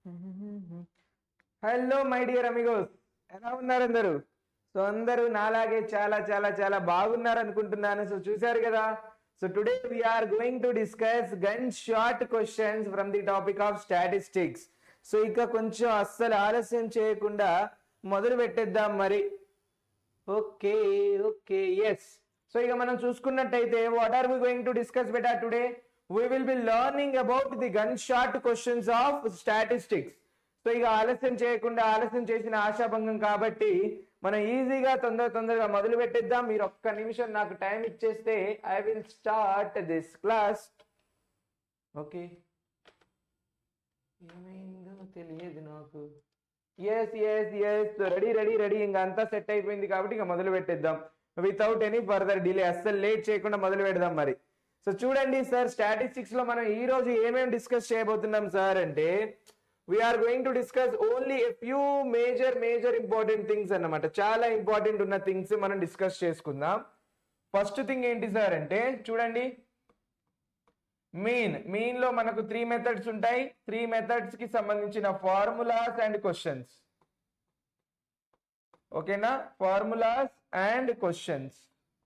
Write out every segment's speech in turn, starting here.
Hello my dear Amigos ఎలా ఉన్నారు అందరూ సో అందరూ నాలాగే చాలా చాలా చాలా బాగున్నారు అనుకుంటున్నాను సో చూశారు కదా so today we are going to discuss gun short questions from the topic of statistics so ఇక కొంచెం అస్సలు ఆలస్యం చేయకుండా మొదలు పెట్టేద్దాం మరి ఓకే ఓకే ఎస్ సో ఇక మనం చూసుకున్నట్టయితే what are we going to discuss బెటా today we will be learning about the gun short questions of statistics so ఇక ఆలస్యం చేయకుండా ఆలస్యం చేసిన ఆశాభంగం కాబట్టి మనం ఈజీగా తొందర తొందరగా మొదలు పెట్టేద్దాం మీరు ఒక్క నిమిషం నాకు టైం ఇచ్చేస్తే I will start this class okay ఏమైందో తెలియదు నాకు yes yes yes ready ready ready ఇంకా అంతా సెట్ అయిపోయింది కాబట్టి ఇంకా మొదలు పెట్టేద్దాం వితౌట్ ఎనీ ఫర్దర్ డిలే అస్సలు లేట్ చేయకుండా మొదలు పెడదాం మరి సో చూడండి సార్ స్టాటిస్టిక్స్ లో మనం ఈ రోజు ఏమేమి డిస్కస్ చేయబోతున్నాం సార్ అంటే we are going to discuss only a few major major important things అన్నమాట చాలా ఇంపార్టెంట్ ఉన్న థింగ్స్ మనం డిస్కస్ చేసుకుందాం ఫస్ట్ థింగ్ ఏంటి సార్ అంటే చూడండి మీన్ మీన్ లో మనకు త్రీ మెథడ్స్ ఉంటాయి త్రీ మెథడ్స్ కి సంబంధించిన ఫార్ములాస్ అండ్ క్వశ్చన్స్ ఓకేనా formulas and questions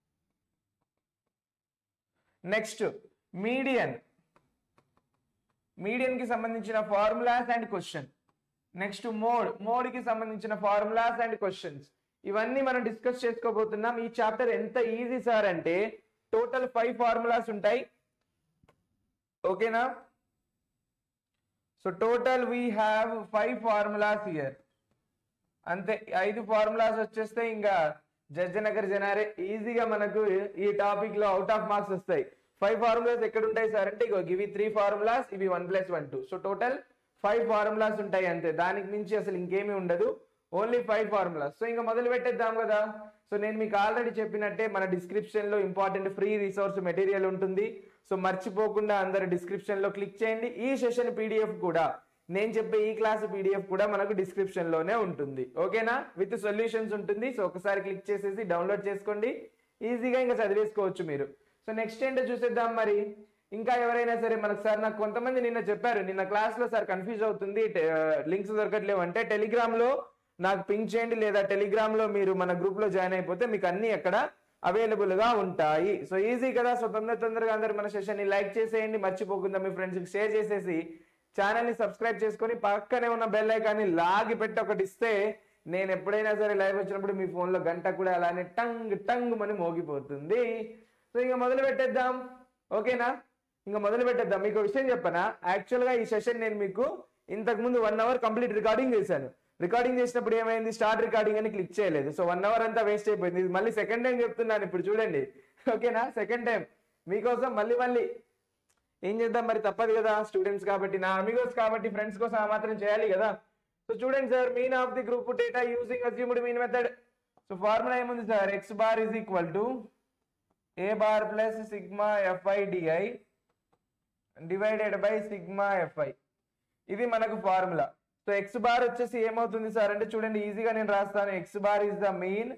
next median median కి సంబంధించిన formulas and question next mode mode కి సంబంధించిన ఫార్ములాస్ అండ్ క్వశ్చన్స్ ఇవన్నీ మనం డిస్కస్ చేసుకోబోతున్నాం ఈ చాప్టర్ ఎంత ఈజీ సార్ అంటే టోటల్ ఫైవ్ ఫార్ములాస్ ఉంటాయి ఓకేనా so total we have five formulas here అంతే ఐదు ఫార్ములాస్ వచ్చేస్తే ఇంకా జడ్జనగర్ జనారే ఈజీగా మనకు ఈ టాపిక్ లో అవుట్ ఆఫ్ మార్క్స్ వస్తాయి ఫైవ్ ఫార్ములాస్ ఎక్కడ ఉంటాయి సార్ అంటే ఇగో ఇవి త్రీ ఫార్ములాస్ ఇవి one plus one two so total five formulas ఉంటాయి అంతే దానికి మించి అసలు ఇంకేమీ ఉండదు ఓన్లీ ఫైవ్ ఫార్ములాస్ సో ఇంకా మొదలు పెట్టేద్దాం కదా సో నేను మీకు ఆల్రెడీ చెప్పినట్టే మన డిస్క్రిప్షన్ లో ఇంపార్టెంట్ ఫ్రీ రిసోర్స్ మెటీరియల్ ఉంటుంది సో మర్చిపోకుండా అందరు డిస్క్రిప్షన్ లో క్లిక్ చేయండి ఈ సెషన్ పీడిఎఫ్ కూడా నేను చెప్పే ఈ క్లాస్ పీడిఎఫ్ కూడా మనకు డిస్క్రిప్షన్ లోనే ఉంటుంది ఓకేనా విత్ సొల్యూషన్స్ ఉంటుంది సో ఒకసారి క్లిక్ చేసేసి డౌన్లోడ్ చేసుకోండి ఈజీగా ఇంకా చదివేసుకోవచ్చు మీరు సో నెక్స్ట్ ఏంటో చూసేద్దాం మరి ఇంకా ఎవరైనా సరే మనకు సార్ నాకు కొంతమంది నిన్న చెప్పారు నిన్న క్లాస్ లో సార్ కన్ఫ్యూజ్ అవుతుంది లింక్స్ దొరకట్లేవు అంటే టెలిగ్రామ్ లో నాకు పింక్ చేయండి లేదా టెలిగ్రామ్ లో మీరు మన గ్రూప్ లో జాయిన్ అయిపోతే మీకు అన్ని అక్కడ అవైలబుల్ గా ఉంటాయి సో ఈజీ కదా సో తొందర తొందరగా అందరు మన సెషన్ ని లైక్ చేసేయండి మర్చిపోకుండా మీ ఫ్రెండ్స్ కి షేర్ చేసేసి ఛానల్ ని సబ్స్క్రైబ్ చేసుకొని పక్కనే ఉన్న బెల్ ఐకాన్ని లాగి పెట్టి ఒకటి ఇస్తే నేను ఎప్పుడైనా సరే లైవ్ వచ్చినప్పుడు మీ ఫోన్ లో గంట కూడా అలానే టంగ్ టంగ్ అని మోగిపోతుంది సో ఇంకా మొదలు పెట్టేద్దాం ఓకేనా ఇంకా మొదలు పెట్టేద్దాం మీకు విషయం చెప్పనా యాక్చువల్ గా ఈ సెషన్ నేను మీకు ఇంతకు ముందు వన్ అవర్ కంప్లీట్ రికార్డింగ్ చేశాను రికార్డింగ్ చేసినప్పుడు ఏమైంది స్టార్ట్ రికార్డింగ్ అని క్లిక్ చేయలేదు సో వన్ అవర్ అంతా వేస్ట్ అయిపోయింది ఇది మళ్ళీ సెకండ్ టైం చెప్తున్నాను ఇప్పుడు చూడండి ఓకేనా సెకండ్ టైం మీకోసం మళ్ళీ మళ్ళీ ఏం చేద్దాం మరి తప్పదు కదా స్టూడెంట్స్ కాబట్టి నా అమిగోస్ కాబట్టి ఫ్రెండ్స్ కోసం ఆ మాత్రం చేయాలి కదా సో చూడండి sir mean of the group data using assumed mean method so formula ఏముంది sir x bar is equal to a bar plus sigma fi di divided by sigma fi ఇది మనకు ఫార్ములా సో ఎక్స్ బార్ వచ్చేసి ఏమవుతుంది sir అంటే చూడండి ఈజీగా నేను రాస్తాను x bar is the mean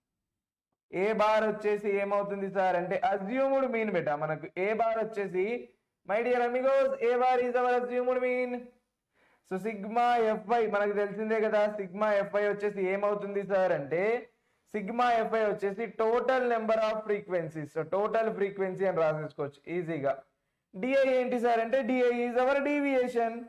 a bar వచ్చేసి ఏమవుతుంది సార్ అంటే అజ్యూముడ్ మీన్ బెటా మనకు ఏ బార్ వచ్చేసి my dear amigos a bar is our assumed mean so sigma fi మనకు తెలిసిందే కదా సిగ్మా ఎఫ్ఐ వచ్చేసి ఏమవుతుంది సార్ అంటే సిగ్మా ఎఫ్ఐ వచ్చేసి total number of frequencies so total frequency అని రాసేసుకోవచ్చు ఈజీగా డిఐ ఏంటి సార్ అంటే di is our deviation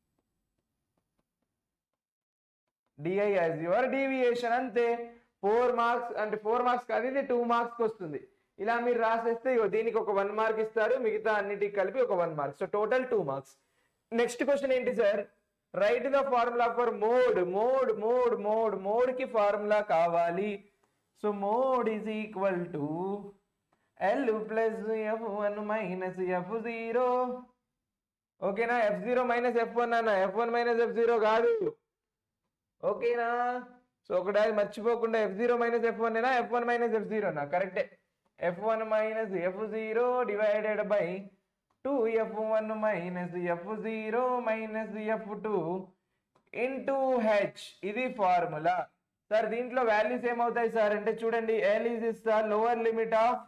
di as your deviation అంతే ఫోర్ మార్క్స్ అంటే ఫోర్ మార్క్స్ కాదు ఇది టూ మార్క్స్ వస్తుంది ఇలా మీరు రాసేస్తే ఇగో దీనికి ఒక వన్ మార్క్ ఇస్తారు మిగతా అన్నిటికి కలిపి ఒక one mark so total two marks next question ఏంటి sir right the formula for mode mode mode mode mode కి ఫార్ములా కావాలి so mode is equal to l plus F one minus F zero ఓకేనా f zero minus f one అన్న f one minus F zero కాదు ఓకేనా so ఒకటి మర్చిపోకుండా f zero minus f one f one minus F zero నా కరెక్టే f one minus F zero divided by two F one minus F zero minus F two into H ఇది formula sir దీంట్లో values ఏమవుతాయి sir అంటే చూడండి l is is the lower limit of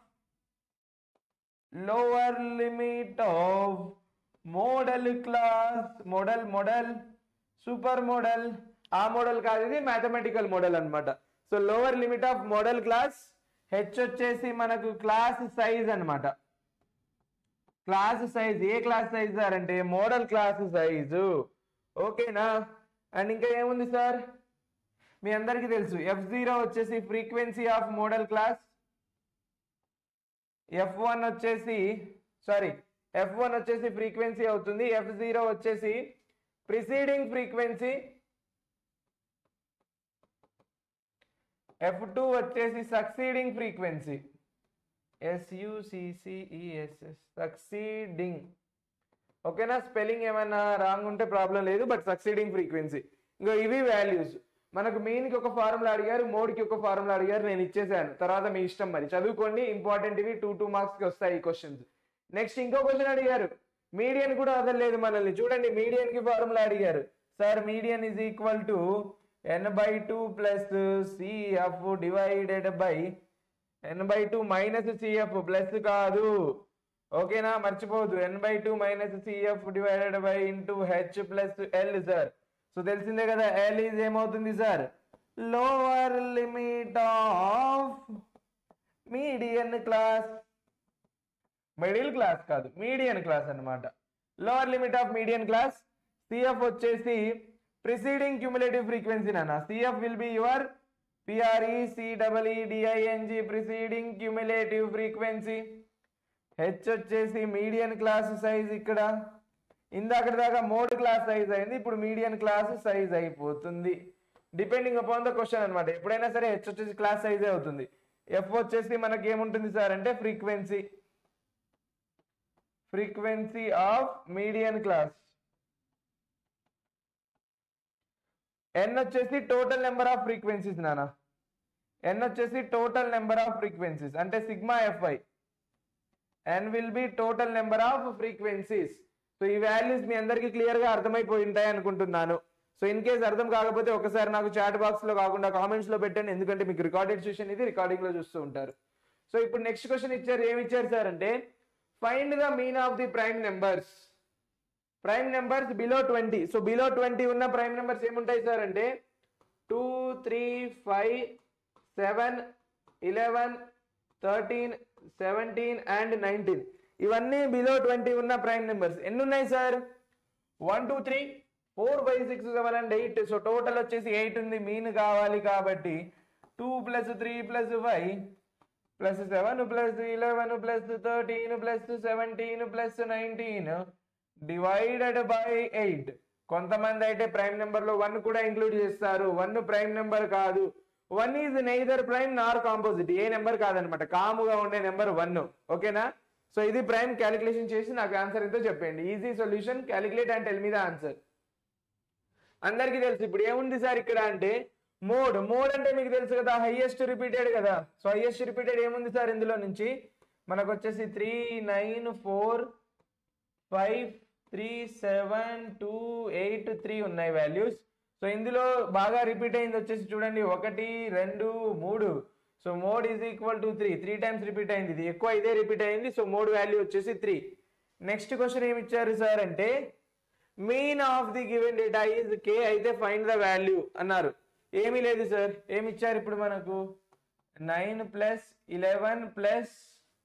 lower limit of model class modal model super modal ఆ modal కాదు ఇది mathematical modal అన్నమాట so lower limit of model class h వచ్చేసి మనకు క్లాస్ సైజ్ అన్నమాట class size a class size sir అంటే modal class size ఓకేనా and ఇంకా ఏముంది సార్ మీ అందరికీ తెలుసు ఎఫ్ జీరో వచ్చేసి frequency of model class F one వచ్చేసి సారీ ఎఫ్ వన్ వచ్చేసి ఫ్రీక్వెన్సీ అవుతుంది ఎఫ్ జీరో వచ్చేసి ప్రిసీడింగ్ ఫ్రీక్వెన్సీ ఎఫ్ టూ వచ్చేసి సక్సీడింగ్ ఫ్రీక్వెన్సీ ఎస్యుసిసిఈఎస్ఎస్ సక్సీడింగ్ ఓకేనా స్పెల్లింగ్ ఏమైనా రాంగ్ ఉంటే ప్రాబ్లం లేదు బట్ సక్సీడింగ్ ఫ్రీక్వెన్సీ ఇంకా ఇవి వాల్యూస్ మనకు మెయిన్కి ఒక ఫార్ములా అడిగారు మోడ్కి ఒక ఫార్ములా అడిగారు నేను ఇచ్చేసాను తర్వాత మీ ఇష్టం మరి చదువుకోండి ఇంపార్టెంట్ ఇవి టూ టూ మార్క్స్కి వస్తాయి ఈ క్వశ్చన్స్ నెక్స్ట్ ఇంకో క్వశ్చన్ అడిగారు మీడియన్ కూడా వదలలేదు మనల్ని చూడండి మీడియన్ కి ఫార్ములా అడిగారు sir median is equal to n by two plus cf divided by n by two minus cf plus కాదు ఓకేనా మర్చిపోవద్దు n by two minus CF divided by into h plus l sir so తెలిసిందే కదా l is ఏమవుతుంది sir lower limit of median class middle class కాదు median class అన్నమాట lower limit of median class cf వచ్చేసి preceding cumulative frequency నాన్న cf will be your P R E C E D I N G preceding cumulative frequency h వచ్చేసి median class size ఇక్కడ ఇందాక దాకా mode class size అయింది ఇప్పుడు మీడియన్ క్లాస్ సైజ్ అయిపోతుంది డిపెండింగ్ అపాన్ ద క్వశ్చన్ అనమాట ఎప్పుడైనా సరే హెచ్ వచ్చేసి క్లాస్ సైజే అవుతుంది ఎఫ్ వచ్చేసి మనకి ఏముంటుంది సార్ అంటే frequency frequency of median class n వచ్చేసి టోటల్ నెంబర్ ఆఫ్ ఫ్రీక్వెన్సీస్ నానా ఎన్ వచ్చేసి టోటల్ నెంబర్ ఆఫ్ ఫ్రీక్వెన్సీస్ అంటే sigma fi n will be total number of frequencies so ఈ వాల్యూస్ మీ అందరికీ క్లియర్ గా అర్థమైపోయి ఉంటాయి అనుకుంటున్నాను సో ఇన్ కేస్ అర్థం కాకపోతే ఒకసారి నాకు చాట్ బాక్స్ లో కాకుండా కామెంట్స్ లో పెట్టండి ఎందుకంటే మీకు రికార్డెడ్ సెషన్ ఇది రికార్డింగ్ లో చూస్తూ ఉంటారు సో ఇప్పుడు నెక్స్ట్ క్వశ్చన్ ఇచ్చారు ఏమి ఇచ్చారు సార్ అంటే find the mean of the prime numbers prime numbers below twenty so below twenty ఉన్న ప్రైమ్ నెంబర్స్ ఏముంటాయి సార్ అంటే two three five seven eleven thirteen seventeen and nineteen ఇవన్నీ బిలో ట్వంటీ ఉన్న prime numbers ఎన్ని ఉన్నాయి sir one two three four five six seven and eight so total వచ్చేసి eight ఉంది mean కావాలి కాబట్టి two plus three plus five plus seven plus eleven plus thirteen plus seventeen plus nineteen divided by eight కొంతమంది అయితే prime number లో one కూడా include చేస్తారు one prime number కాదు one is neither prime nor composite a number కాదనమాట కాముగా ఉండే number one ఓకేనా సో ఇది ప్రైమ్ క్యాలిక్యులేషన్ చేసి నాకు ఆన్సర్ ఎంతో చెప్పండి easy solution calculate and tell me the answer అందరికీ తెలుసు ఇప్పుడు ఏముంది సార్ ఇక్కడ అంటే మోడ్ మోడ్ అంటే మీకు తెలుసు కదా హైయెస్ట్ రిపీటెడ్ కదా సో హైయెస్ట్ రిపీటెడ్ ఏముంది సార్ ఇందులో నుంచి మనకు వచ్చేసి three nine four five three seven two eight three ఉన్నాయి వాల్యూస్ సో ఇందులో బాగా రిపీట్ అయింది వచ్చేసి చూడండి ఒకటి రెండు మూడు so mode is equal to three three times repeat అయింది ఇది ఎక్కువ ఇదే రిపీట్ అయింది సో మోడ్ వాల్యూ వచ్చేసి త్రీ నెక్స్ట్ క్వశ్చన్ ఏమి ఇచ్చారు సార్ అంటే mean of the given data is కే అయితే ఫైండ్ ద వాల్యూ అన్నారు ఏమీ లేదు సార్ ఏమి ఇచ్చారు ఇప్పుడు మనకు nine plus eleven plus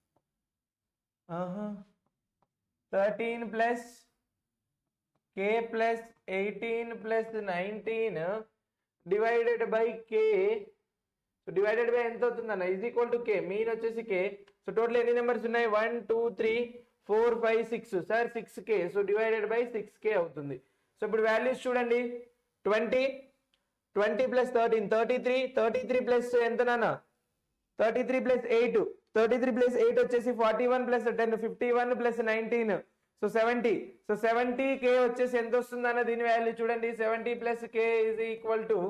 thirteen plus k plus eighteen plus nineteen divided by k so divided by ఎంత అవుతుంది అన్న is equal to k mean వచ్చేసి కే సో టోటల్ ఎన్ని నెంబర్స్ ఉన్నాయి one two three four five six sir six k so divided by six k అవుతుంది so ఇప్పుడు values చూడండి twenty twenty plus thirteen thirty three thirty three plus ఎంత నాన్న thirty three plus eight thirty three plus eight వచ్చేసి forty one plus ten fifty one plus nineteen so seventy so seventy k వచ్చేసి ఎంత వస్తుంది అన్న దీని value చూడండి seventy plus k is equal to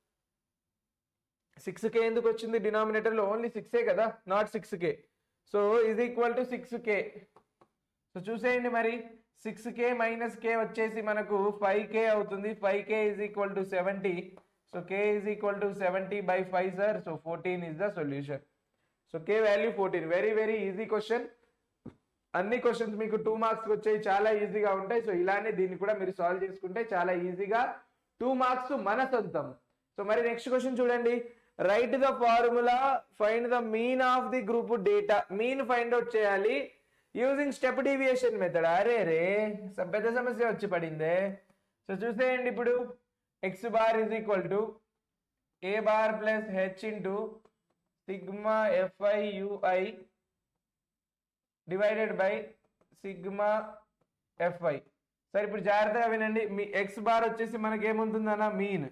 six k ఎందుకు వచ్చింది డినామినేటర్ లో ఓన్లీ సిక్సే కదా not six k so is equal to six k so చూసేయండి మరి సిక్స్ కే మైనస్ కే వచ్చేసి మనకు ఫైవ్ కే అవుతుంది five k is equal to seventy so k is equal to seventy by five sir so fourteen is the solution so k value fourteen very very easy question అన్ని questions మీకు two marks వచ్చాయి చాలా ఈజీగా ఉంటాయి so ఇలానే దీన్ని కూడా మీరు సాల్వ్ చేసుకుంటే చాలా ఈజీగా టూ మార్క్స్ మన సొంతం సో మరి నెక్స్ట్ క్వశ్చన్ చూడండి right the formula find the mean of the group data mean find out చేయాలి యూజింగ్ స్టెప్ డీవియేషన్ మెథడ్ అరే రే స- పెద్ద సమస్య వచ్చి పడిందే సో చూసేయండి ఇప్పుడు x bar is equal to a bar plus h into sigma fi ui divided by sigma fi సరే ఇప్పుడు జాగ్రత్తగా వినండి మీ ఎక్స్ బార్ వచ్చేసి మనకి ఏముంటుందన్న మీన్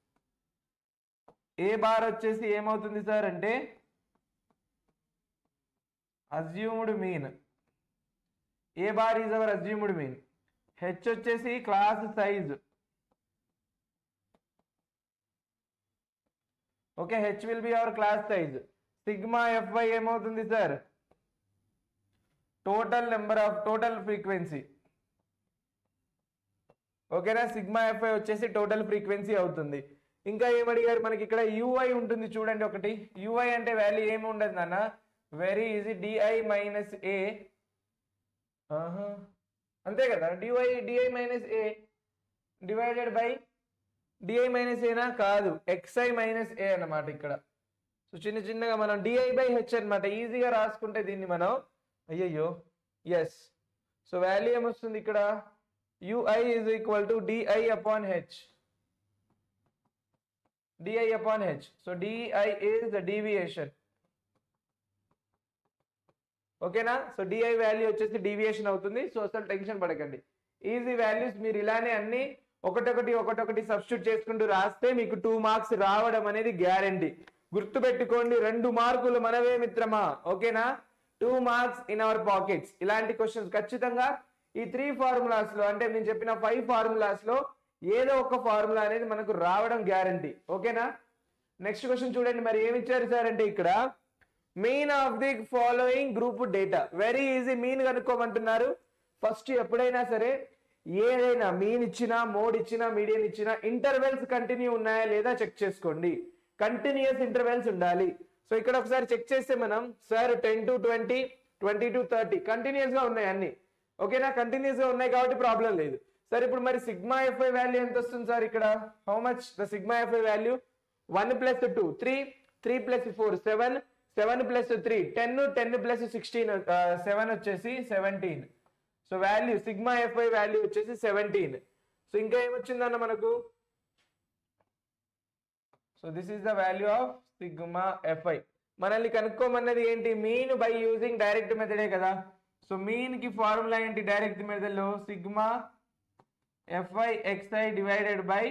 ఏ బార్ వచ్చేసి ఏమవుతుంది సార్ అంటే assumed mean a bar is our assumed mean h వచ్చేసి class size okay h will be our class size sigma f i ఏమవుతుంది sir total number of total frequency ఓకేనా sigma f i వచ్చేసి total frequency అవుతుంది ఇంకా ఏమడిగారు మనకి ఇక్కడ UI ఉంటుంది చూడండి ఒకటి యూఐ అంటే వాల్యూ ఏమి ఉండదు నాన్న very easy di minus a అంతే కదా డివై di minus a divided by di minus ఏనా కాదు ఎక్స్ఐ మైనస్ ఏ అన్నమాట ఇక్కడ సో చిన్న చిన్నగా మనం డిఐ బై హెచ్ అనమాట ఈజీగా రాసుకుంటే దీన్ని మనం అయ్యయ్యో ఎస్ సో వాల్యూ ఏమొస్తుంది ఇక్కడ ui is equal to di upon h di upon h so di is the deviation ఓకేనా సో డిఐ వాల్యూ వచ్చేసి డీవియేషన్ అవుతుంది సో అసలు టెన్షన్ పడకండి ఈజీ వాల్యూస్ మీరు ఇలానే అన్ని ఒకటొకటి ఒకటొకటి సబ్స్టిట్యూట్ చేసుకుంటూ రాస్తే మీకు టూ మార్క్స్ రావడం అనేది గ్యారంటీ గుర్తుపెట్టుకోండి రెండు మార్కులు మనవే మిత్రమా ఓకేనా two marks in our pockets ఇలాంటి క్వశ్చన్స్ ఖచ్చితంగా ఈ త్రీ ఫార్ములాస్ లో అంటే నేను చెప్పిన ఫైవ్ ఫార్ములాస్ లో ఏదో ఒక ఫార్ములా అనేది మనకు రావడం గ్యారంటీ ఓకేనా నెక్స్ట్ క్వశ్చన్ చూడండి మరి ఏమి ఇచ్చారు సార్ అంటే ఇక్కడ mean of the following group data very easy mean కనుక్కోమంటున్నారు ఫస్ట్ ఎప్పుడైనా సరే ఏదైనా మీన్ ఇచ్చినా మోడ్ ఇచ్చినా మీడియన్ ఇచ్చినా ఇంటర్వెల్స్ కంటిన్యూ ఉన్నాయా లేదా చెక్ చేసుకోండి కంటిన్యూస్ ఇంటర్వెల్స్ ఉండాలి సో ఇక్కడ ఒకసారి చెక్ చేస్తే మనం sir ten to twenty twenty to thirty continuous గా ఉన్నాయి అన్ని ఓకేనా కంటిన్యూస్ గా ఉన్నాయి కాబట్టి ప్రాబ్లం లేదు సార్ ఇప్పుడు మరి సిగ్మా ఎఫ్ఐ వాల్యూ ఎంత వస్తుంది సార్ ఇక్కడ how much the sigma fi value one plus two three three plus four seven seven plus three ten ten plus sixteen seven వచ్చేసి seventeen so value sigma fi value వచ్చేసి seventeen so ఇంకా ఏమొచ్చిందన్న మనకు so this is the value of sigma fi మనల్ని కనుక్కోమన్నది ఏంటి mean by using direct మెథడే కదా సో మీన్ కి ఫార్ములా ఏంటి డైరెక్ట్ మెథడ్ లో sigma f i xi divided by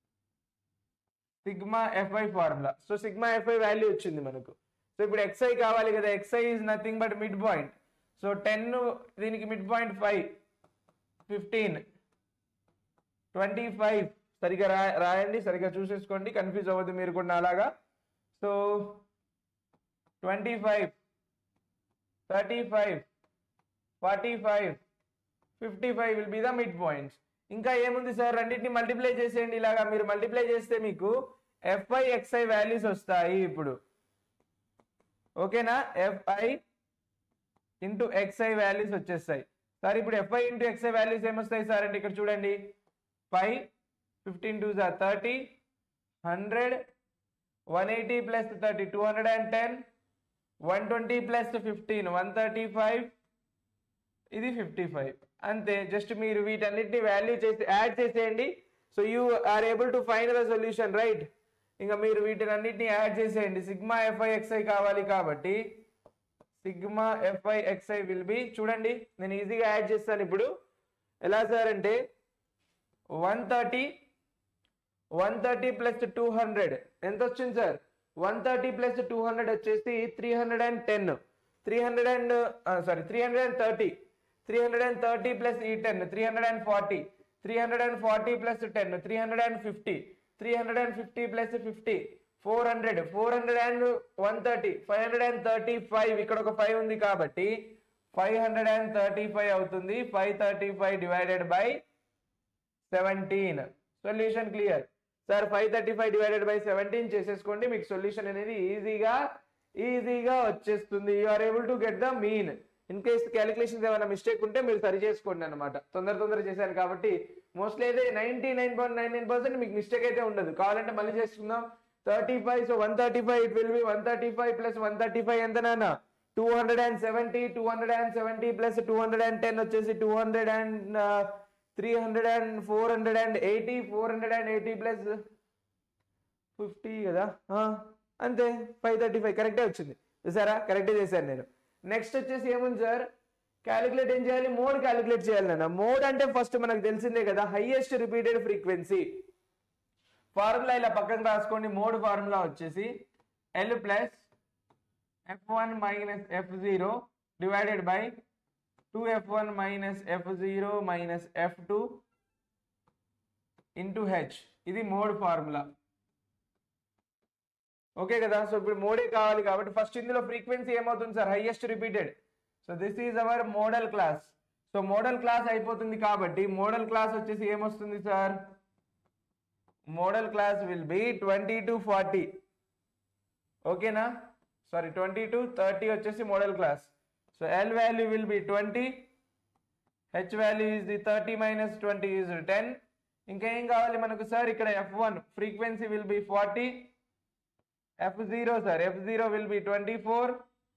sigma f i formula so sigma fi value వచ్చింది మనకు సో ఇప్పుడు ఎక్స్ఐ కావాలి కదా xi is nothing but mid point so ten దీనికి mid point five fifteen twenty five సరిగా రా రాయండి సరిగా చూసేసుకోండి కన్ఫ్యూజ్ అవ్వద్దు మీరు కూడా అలాగా so twenty five thirty five forty five fifty five will be the mid points ఇంకా ఏముంది సార్ రెండింటిని మల్టిప్లై చేసేయండి ఇలాగా మీరు మల్టిప్లై చేస్తే మీకు ఎఫ్ఐ ఎక్స్ఐ వాల్యూస్ వస్తాయి ఇప్పుడు ఓకేనా ఎఫ్ఐ ఇంటూ ఎక్స్ఐ వాల్యూస్ వచ్చేస్తాయి సార్ ఇప్పుడు ఎఫ్ఐ ఇంటూ ఎక్స్ఐ వాల్యూస్ ఏమొస్తాయి సార్ అంటే ఇక్కడ చూడండి five fifteen two sir thirty hundred one eighty plus thirty two hundred and ten one twenty plus fifteen one thirty five ఇది fifty five అంతే just మీరు వీటన్నిటిని వాల్యూ చేసి యాడ్ చేసేయండి so you are able to find the solution right ఇంకా మీరు వీటిని అన్నిటిని యాడ్ చేసేయండి సిగ్మా ఎఫ్ఐ ఎక్స్ఐ కావాలి కాబట్టి sigma f i x i will be చూడండి నేను ఈజీగా యాడ్ చేస్తాను ఇప్పుడు ఎలా సార్ అంటే one thirty one thirty plus two hundred ఎంత వచ్చింది sir one thirty plus two hundred వచ్చేసి three hundred and ten three hundred and sorry three hundred and thirty three hundred and thirty plus ఈ ten three hundred and forty three hundred and forty plus ten three hundred and fifty three hundred and fifty plus fifty four hundred four hundred and one thirty five hundred and thirty five ఇక్కడ ఒక five ఉంది కాబట్టి five hundred and thirty five అవుతుంది five thirty five divided by seventeen solution clear sir five thirty five divided by seventeen చేసేసుకోండి మీకు solution అనేది ఈజీగా ఈజీగా వచ్చేస్తుంది you are able to get the mean in case calculations ఏమైనా mistake ఉంటే మీరు సరి చేసుకోండి అనమాట తొందర తొందర చేశాను కాబట్టి మోస్ట్లీ అయితే ninety nine point nine nine percent మీకు మిస్టేక్ అయితే ఉండదు కావాలంటే మళ్ళీ చేసుకుందాం thirty five so one thirty five it will be one thirty five plus one thirty five ఎంత నాన్న two hundred and seventy two hundred and seventy plus two hundred and ten వచ్చేసి two hundred and three hundred and four hundred and eighty four hundred and eighty plus fifty కదా ఆ, అంతే five thirty five కరెక్టే వచ్చింది చూసారా కరెక్టే చేశాను నేను నెక్స్ట్ వచ్చేసి ఏముంది సార్ క్యాలిక్యులేట్ ఏం చేయాలి మోడ్ క్యాలిక్యులేట్ చేయాలి నాన్న మోడ్ అంటే ఫస్ట్ మనకు తెలిసిందే కదా హైయెస్ట్ రిపీటెడ్ ఫ్రీక్వెన్సీ ఫార్ములా ఇలా పక్కన రాసుకోండి మోడ్ ఫార్ములా వచ్చేసి l plus F one minus F zero divided by two F one minus F zero minus F two into H ఇది మోడ్ ఫార్ములా ఓకే కదా సో ఇప్పుడు మోడే కావాలి కాబట్టి ఫస్ట్ ఇందులో ఫ్రీక్వెన్సీ ఏమవుతుంది sir highest repeated so this is our modal class so modal class అయిపోతుంది కాబట్టి మోడల్ క్లాస్ వచ్చేసి ఏమొస్తుంది sir model class will be twenty to forty ఓకేనా సారీ ట్వంటీ టు థర్టీ వచ్చేసి modal class so l value will be twenty h value is the thirty minus twenty is ten ఇంకా ఏం కావాలి మనకు sir ఇక్కడ F one frequency will be forty f zero sir f zero will be twenty four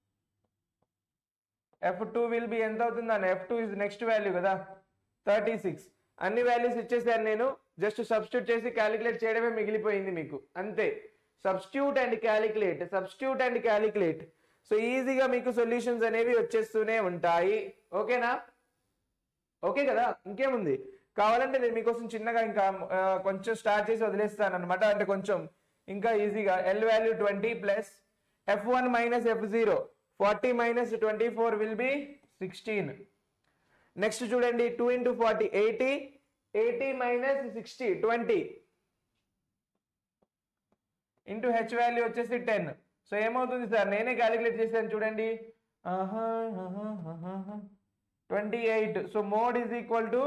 f two will be ఎంత అవుతుంది అన్న f two is next value కదా thirty six అన్ని వాల్యూస్ ఇచ్చేసాను నేను జస్ట్ సబ్స్టిట్యూట్ చేసి క్యాలిక్యులేట్ చేయడమే మిగిలిపోయింది మీకు అంతే substitute and calculate substitute and calculate so ఈజీగా మీకు సొల్యూషన్స్ అనేవి వచ్చేస్తూనే ఉంటాయి ఓకేనా ఓకే కదా ఇంకేముంది కావాలంటే నేను మీకోసం చిన్నగా ఇంకా ఆ, కొంచెం స్టార్ట్ చేసి వదిలేస్తాను అనమాట అంటే కొంచెం ఇంకా ఈజీగా l value twenty plus F one minus F zero forty minus twenty four will be sixteen next చూడండి two into forty eighty eighty minus sixty twenty into h value వచ్చేసి టెన్ సో ఏమవుతుంది సార్ నేనే calculate చేశాను చూడండి twenty eight so mode is equal to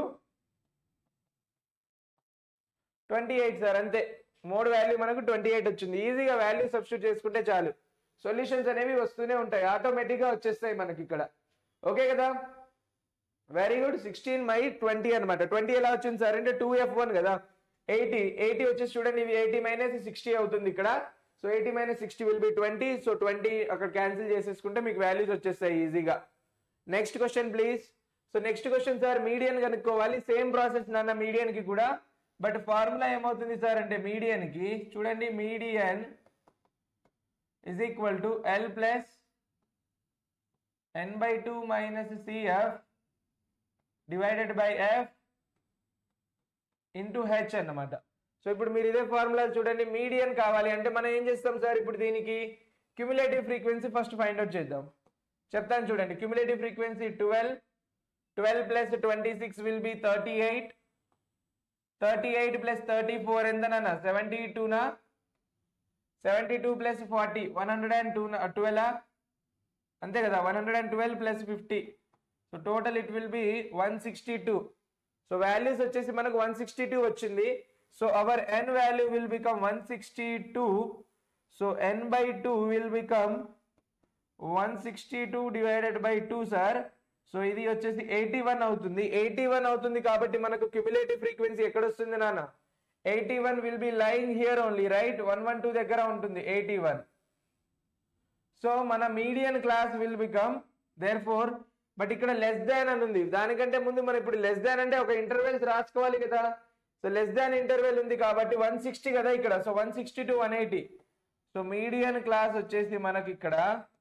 twenty eight sir అంతే mode value మనకు twenty eight వచ్చింది ఈజీగా వాల్యూ సబ్స్టిట్యూట్ చేసుకుంటే చాలు సొల్యూషన్స్ అనేవి వస్తూనే ఉంటాయి ఆటోమేటిక్గా వచ్చేస్తాయి మనకి ఇక్కడ ఓకే కదా very good sixteen my twenty అనమాట ట్వంటీ ఎలా వచ్చింది సార్ అంటే టూ ఎఫ్ వన్ కదా ఎయిటీ ఎయిటీ వచ్చేసి చూడండి ఇవి ఎయిటీ మైనస్ సిక్స్టీ అవుతుంది ఇక్కడ so eighty minus sixty will be twenty so twenty అక్కడ క్యాన్సిల్ చేసేసుకుంటే మీకు వాల్యూస్ వచ్చేస్తాయి ఈజీగా next question please so next question sir median కనుక్కోవాలి సేమ్ ప్రాసెస్ నాన్న మీడియన్ కి కూడా బట్ ఫార్ములా ఏమవుతుంది సార్ అంటే మీడియన్ కి చూడండి median is equal to l plus n by two minus CF divided by f into h అన్నమాట so ఇప్పుడు మీరు ఇదే ఫార్ములా చూడండి మీడియన్ కావాలి అంటే మనం ఏం చేస్తాం సార్ ఇప్పుడు దీనికి cumulative frequency first find out చేద్దాం చెప్తాను చూడండి cumulative frequency twelve twelve plus twenty six will be thirty eight thirty eight plus thirty four ఎంతనన్నా సెవెంటీ టూనా seventy two plus forty one hundred and two twelve అంతే కదా one hundred and twelve plus fifty so total it will be one sixty two so values వచ్చేసి మనకు one sixty two వచ్చింది so our n value will become one sixty two so n by two will become one sixty two divided by two sir so ఇది వచ్చేసి eighty one అవుతుంది eighty one అవుతుంది కాబట్టి మనకు cumulative frequency ఎక్కడ వస్తుంది నాన్న eighty one will be line here only right one one two దగ్గర ఉంటుంది ఎయిటీ వన్ సో మన median class will become therefore but ఇక్కడ లెస్ దాన్ అని ఉంది దానికంటే ముందు మనం ఇప్పుడు లెస్ దాన్ అంటే ఒక ఇంటర్వెల్స్ రాసుకోవాలి కదా సో లెస్ దాన్ ఇంటర్వెల్ ఉంది కాబట్టి వన్ సిక్స్టీ కదా ఇక్కడ so one sixty to one eighty so median class వచ్చేసి మనకి ఇక్కడ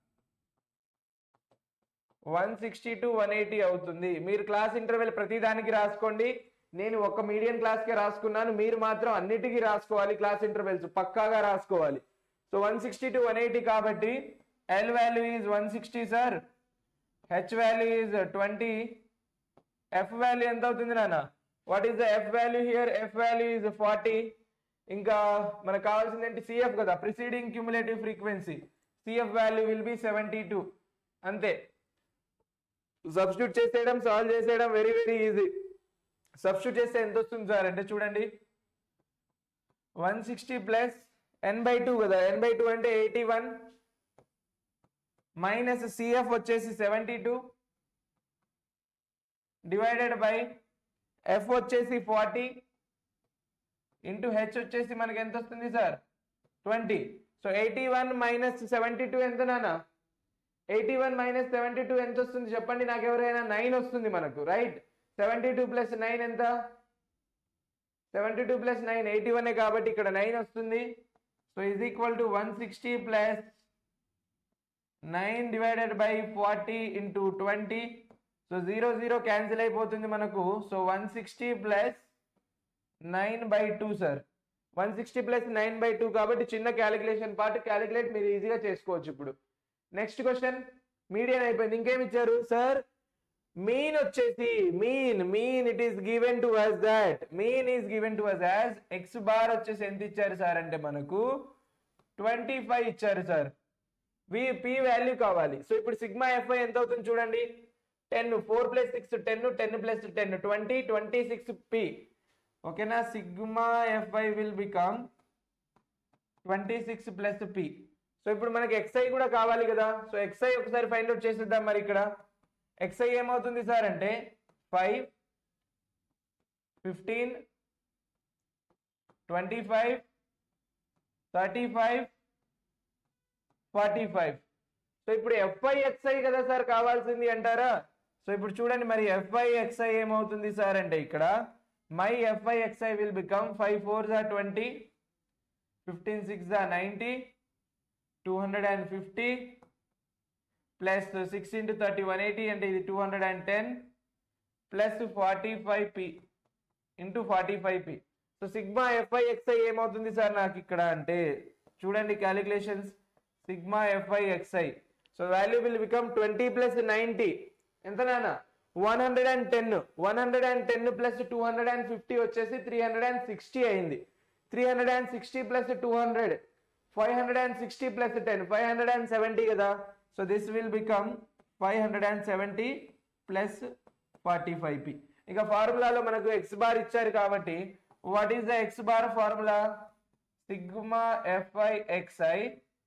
one sixty to one eighty అవుతుంది మీరు క్లాస్ ఇంటర్వెల్ ప్రతి దానికి రాసుకోండి నేను ఒక మీడియం క్లాస్కే రాసుకున్నాను మీరు మాత్రం అన్నిటికీ రాసుకోవాలి క్లాస్ ఇంటర్వెల్స్ పక్కాగా రాసుకోవాలి so one sixty to one eighty కాబట్టి l value is one sixty sir h value is twenty f value ఎంత అవుతుంది నాన్న what is the f value here f value is forty ఇంకా మనకు కావాల్సింది ఏంటి సిఎఫ్ కదా preceding cumulative frequency cf value will be seventy two అంతే substitute చేసేయడం సాల్వ్ చేసేయడం వెరీ వెరీ ఈజీ సబ్స్టిట్యూట్ చేస్తే ఎంత వస్తుంది సార్ అంటే చూడండి one sixty plus n by two కదా ఎన్ బై టూ అంటే ఎయిటీ వన్ మైనస్ సిఎఫ్ వచ్చేసి seventy two divided by f వచ్చేసి ఫార్టీ ఇంటూ హెచ్ వచ్చేసి మనకి ఎంత వస్తుంది sir twenty so eighty one minus seventy two ఎంత నాన్న eighty one minus seventy two ఎంత వస్తుంది చెప్పండి నాకు ఎవరైనా నైన్ వస్తుంది మనకు right seventy two plus nine ఎంత seventy two plus nine eighty one కాబట్టి ఇక్కడ నైన్ వస్తుంది so is equal to one sixty plus nine divided by forty into twenty so zero zero cancel అయిపోతుంది మనకు so one sixty plus nine by two sir one sixty plus nine by two కాబట్టి చిన్న calculation part calculate మీరు ఈజీగా చేసుకోవచ్చు ఇప్పుడు next question median అయిపోయింది ఇంకేం ఇచ్చారు సార్ మీన్ వచ్చేసి mean mean it is given to us that mean is given to us as x bar వచ్చేసి ఎంత ఇచ్చారు సార్ అంటే మనకు ట్వంటీ ఫైవ్ ఇచ్చారు సార్ వి పి వాల్యూ కావాలి సో ఇప్పుడు సిగ్మా ఎఫ్ఐ ఎంత అవుతుంది చూడండి ten four plus six ten ten plus ten twenty twenty six p ఓకేనా sigma f i will become twenty six plus P so ఇప్పుడు మనకి ఎక్స్ఐ కూడా కావాలి కదా సో ఎక్స్ఐ ఒకసారి ఫైండ్ అవుట్ చేసేద్దాం మరి ఇక్కడ ఎక్స్ఐ ఏమవుతుంది సార్ అంటే five fifteen twenty five thirty five forty five so ఇప్పుడు ఎఫ్ఐ ఎక్స్ఐ కదా సార్ కావాల్సింది అంటారా సో ఇప్పుడు చూడండి మరి ఎఫ్ఐ ఎక్స్ఐ ఏమవుతుంది సార్ అంటే ఇక్కడ my f i x i will become five four జా ట్వంటీ ఫిఫ్టీన్ సిక్స్ జా ninety two hundred and fifty plus six into thirty one eighty అంటే ఇది two hundred and ten plus forty five p into forty five p so sigma f i xi ఏమవుతుంది sir నాకు ఇక్కడ అంటే చూడండి calculations sigma f i x i so value will become twenty plus ninety ఎంత నాన్న one hundred and ten one hundred and ten plus two hundred and fifty వచ్చేసి three hundred and sixty అయింది three hundred and sixty plus two hundred five hundred and sixty plus ten five hundred and seventy కదా so this will become five hundred and seventy plus forty five p ఇక ఫార్ములాలో మనకు x bar ఇచ్చారు కాబట్టి what is the x bar formula sigma f i xi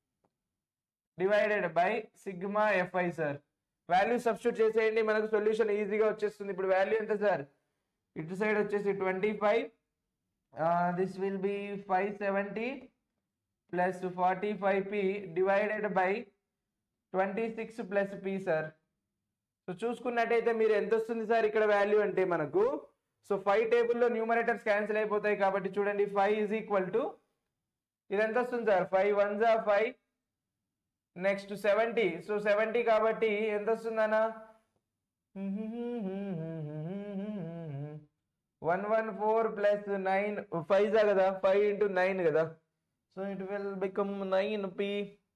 divided by sigma f i sir value substitute చేసేయండి మనకు solution ఈజీగా వచ్చేస్తుంది ఇప్పుడు వాల్యూ ఎంత సార్ ఇటు సైడ్ వచ్చేసి twenty five this will be five seventy plus forty five p divided by twenty six plus p sir so చూసుకున్నట్టయితే మీరు ఎంత వస్తుంది సార్ ఇక్కడ వాల్యూ అంటే మనకు సో ఫైవ్ టేబుల్లో న్యూమరేటర్స్ క్యాన్సిల్ అయిపోతాయి కాబట్టి చూడండి ఫైవ్ ఈజ్ ఈక్వల్ టు ఇది ఎంత వస్తుంది సార్ ఫైవ్ వన్ జా five next seventy so seventy కాబట్టి ఎంత వస్తుందన్నా one one four plus nine five జా కదా ఫైవ్ ఇంటూ నైన్ కదా so it will become nine P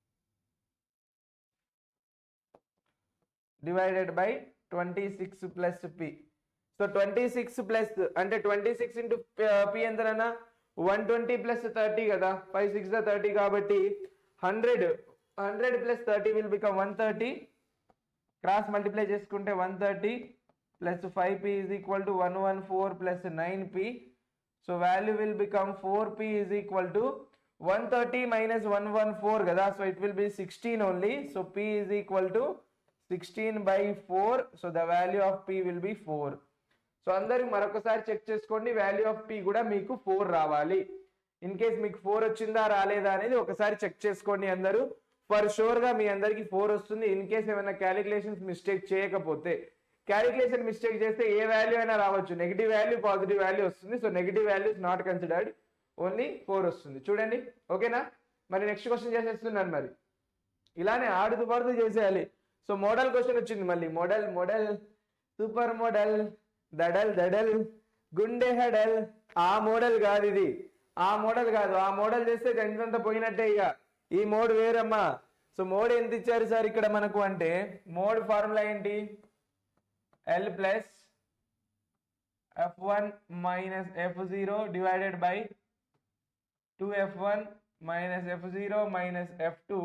divided by twenty six plus P so twenty six plus అంటే twenty six into P ఎంతనన్నా one twenty plus thirty కదా five six thirty కాబట్టి hundred hundred plus thirty will become one thirty cross multiply చేసుకుంటే one thirty plus five P is equal to one one four plus nine P so value will become four P is equal to one thirty minus one one four కదా so it will be sixteen only so P is equal to sixteen by four so the value of P will be four so అందరికి మరొకసారి check చేసుకోండి value of P కూడా మీకు four రావాలి in case మీకు four వచ్చిందా రాలేదా అనేది ఒకసారి చెక్ చేసుకోండి అందరూ ఫర్ షూర్ గా మీ అందరికి ఫోర్ వస్తుంది ఇన్ కేస్ ఏమైనా క్యాలిక్యులేషన్స్ మిస్టేక్ చేయకపోతే క్యాలిక్యులేషన్ మిస్టేక్ చేస్తే ఏ వాల్యూ అయినా రావచ్చు నెగిటివ్ వాల్యూ పాజిటివ్ వాల్యూ వస్తుంది so negative values not considered only four వస్తుంది చూడండి ఓకేనా మరి నెక్స్ట్ క్వశ్చన్ చేసేస్తున్నాను మరి ఇలానే ఆడుతూ పాడుతూ చేసేయాలి సో మోడల్ క్వశ్చన్ వచ్చింది మళ్ళీ మోడల్ మోడల్ సూపర్ మోడల్ దడల్ దడల్ గుండె హడల్ ఆ మోడల్ కాదు ఇది ఆ మోడల్ కాదు ఆ మోడల్ చేస్తే గంటంతా పోయినట్టే ఇక ఈ మోడ్ వేరమ్మా సో మోడ్ ఎంత ఇచ్చారు సార్ ఇక్కడ మనకు అంటే మోడ్ ఫార్ములా ఏంటి L plus F one minus F zero divided by two F one minus F zero minus F two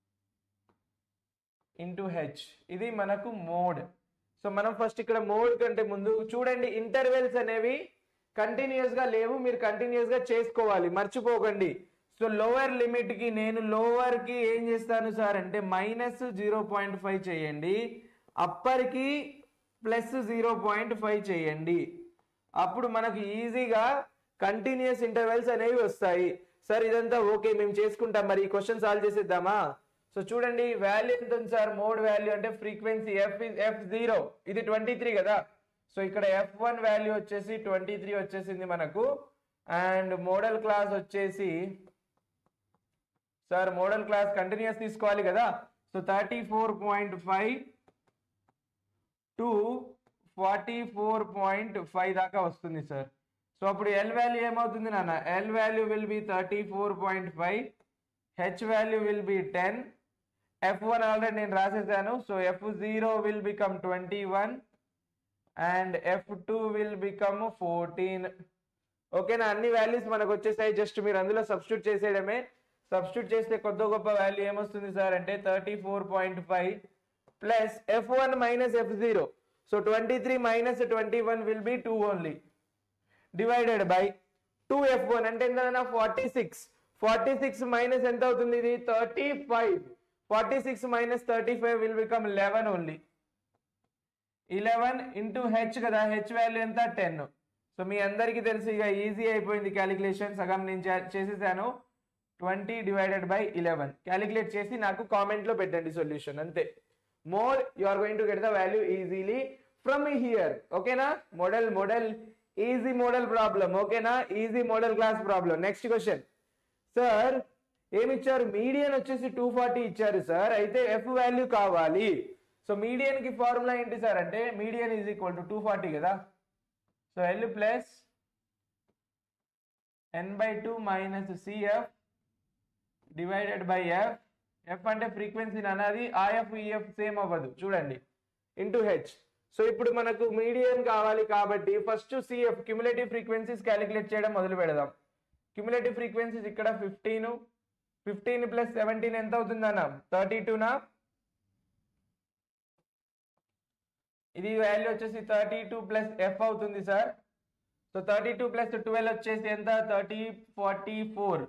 into H ఇది మనకు మోడ్ సో మనం ఫస్ట్ ఇక్కడ మోడ్ కంటే ముందు చూడండి ఇంటర్వెల్స్ అనేవి కంటిన్యూస్ గా లేవు మీరు కంటిన్యూస్ గా చేసుకోవాలి మర్చిపోకండి సో లోవర్ లిమిట్ కి నేను లోవర్ కి ఏం చేస్తాను సార్ అంటే మైనస్ జీరో పాయింట్ ఫైవ్ చేయండి అప్పర్ కి ప్లస్ జీరో పాయింట్ ఫైవ్ చేయండి అప్పుడు మనకు ఈజీగా కంటిన్యూస్ ఇంటర్వెల్స్ అనేవి వస్తాయి సార్ ఇదంతా ఓకే మేము చేసుకుంటాం మరి ఈ క్వశ్చన్ సాల్వ్ చేసేద్దామా సో చూడండి వాల్యూ ఎంత ఉంది సార్ మోడ్ వాల్యూ అంటే ఫ్రీక్వెన్సీ ఎఫ్ ఎఫ్ జీరో ఇది ట్వంటీ త్రీ కదా సో ఇక్కడ ఎఫ్ వన్ వాల్యూ వచ్చేసి ట్వంటీ త్రీ వచ్చేసింది మనకు అండ్ మోడల్ క్లాస్ వచ్చేసి సార్ మోడల్ క్లాస్ కంటిన్యూస్ తీసుకోవాలి కదా so thirty four point five to forty four point five దాకా వస్తుంది సార్ సో అప్పుడు ఎల్ వాల్యూ ఏమవుతుంది నాన్న L value will be thirty four point five H value will be ten F one already నేను రాసేసాను so F zero will become twenty one and F two will become fourteen ఓకేనా అన్ని values మనకు వచ్చేసాయి just మీరు అందులో substitute చేసేయడమే substitute చేస్తే కొత్త గొప్ప వాల్యూ ఏమొస్తుంది సార్ అంటే thirty four point five plus F one minus F zero so twenty three minus twenty one will be two only divided by two F one అంటే ఎంత forty six forty six minus ఎంత అవుతుంది ఇది thirty five forty six minus thirty five will become eleven only eleven into H కదా H value ఎంత ten so మీ అందరికీ తెలుసు ఇక ఈజీ అయిపోయింది క్యాలిక్యులేషన్ సగం నేను చే- చేసేసాను twenty divided by eleven calculate చేసి నాకు కామెంట్ లో పెట్టండి సొల్యూషన్ అంతే more you are going to get the value easily from here ఓకేనా model model easy model problem ఓకేనా easy model class problem next question sir ఏమి ఇచ్చారు మీడియన్ వచ్చేసి టూ ఫార్టీ ఇచ్చారు సార్ అయితే ఎఫ్ వాల్యూ కావాలి సో మీడియన్ కి formula ఏంటి సార్ అంటే median is equal to two forty కదా so L plus n by two minus CF divided by F F అంటే ఫ్రీక్వెన్సీ అన్నది ఆఎఫ్ ఈఎఫ్ సేమ్ అవ్వదు చూడండి ఇంటూ హెచ్ సో ఇప్పుడు మనకు మీడియన్ కావాలి కాబట్టి first CF cumulative frequencies calculate చేయడం మొదలు పెడదాం క్యుములేటివ్ ఫ్రీక్వెన్సీస్ ఇక్కడ ఫిఫ్టీన్ ఫిఫ్టీన్ ప్లస్ సెవెంటీన్ ఎంత అవుతుంది అన్న థర్టీ టూనా ఇది వాల్యూ వచ్చేసి థర్టీ టూ ప్లస్ ఎఫ్ అవుతుంది sir so thirty two plus twelve వచ్చేసి ఎంత thirty forty four